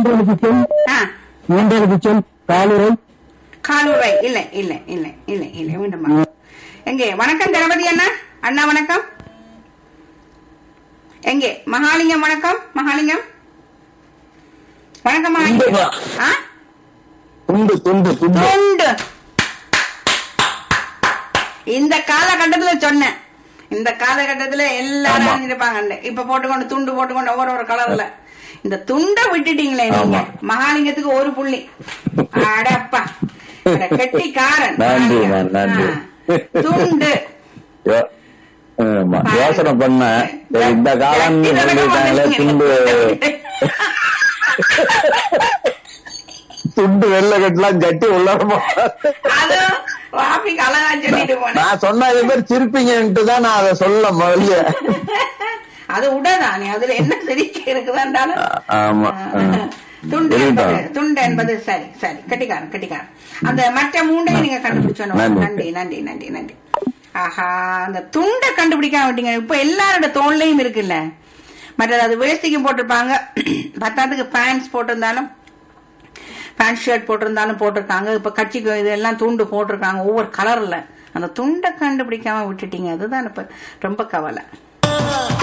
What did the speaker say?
மூன்றாவது சொல் ஆ மூன்றாவது சொல் காலுரை காலுரை இல்ல இல்ல இல்ல இல்ல இல்ல மீண்டும் வா. எங்கே வணக்கம் கணபதி அண்ணா அண்ணா வணக்கம் எங்கே மகாலிங்கம் வணக்கம் மகாலிங்கம் வணக்கம் மகாலிங்கம் உண்டுமா. ஆ துண்டு துண்டு துண்டு துண்டு இந்த காலகட்டத்துல சொன்னேன் இந்த காலகட்டத்துல எல்லாரும் ஆமா. அணிஞ்சிருப்பாங்க இப்ப போட்டுக்கொண்டு துண்டு போட்டுக்கொண்டு ஒவ்வொரு ஒரு கலர்ல இந்த துண்டை விட்டுட்டீங்களே நீங்க ஆமா. மகாலிங்கத்துக்கு ஒரு புள்ளி அடப்பா அட கெட்டிக்காரன் நன்றி, மகாலிங்கம். நன்றி. ஆ. துண்டு யோ- ஆமா, யோசனை பண்ண இந்த காலம் கட்டி தடவை சொல்லிட்டாங்களே வந்துட்டீங்க. துண்டு துண்டு வெள்ள கட்டலாம் கட்டி உள்ளாரமா அது வாபிக்கு அழகா சொல்லிட்டு போனேன் நான் சொன்ன இது பேர் சிரிப்பீங்கன்ட்டு தான் நான் அதை சொல்ல முதல்ல அது உடதானே அதுல என்ன சிரிக்க இருக்குதான்டாலும் ஆமா ஆ. துண்டு இருக்கட்டும். என்பது துண்டு என்பது சரி சரி கட்டிக்காரன் கட்டிக்காரன் அந்த மற்ற மூண்டையும் நீங்க கண்டுபிடிச்சோம் நன்றி. நன்றி நன்றி நன்றி நன்றி ஆஹா அந்த துண்டை கண்டுபிடிக்காம விட்டீங்க இப்ப எல்லாரோட தோல்லையும் இருக்குல்ல மற்றது அது வேஷ்டிக்கும் போட்டிருப்பாங்க பத்தாத்துக்கு பேண்ட்ஸ் போட்டிருந்தாலும் பேண்ட் ஷர்ட் போட்டிருந்தாலும் போட்டிருக்காங்க இப்ப கட்சிக்கு இதெல்லாம் துண்டு போட்டிருக்காங்க ஒவ்வொரு கலர்ல அந்த துண்டை கண்டுபிடிக்காம விட்டுட்டீங்க அதுதான் இப்ப ரொம்ப கவலை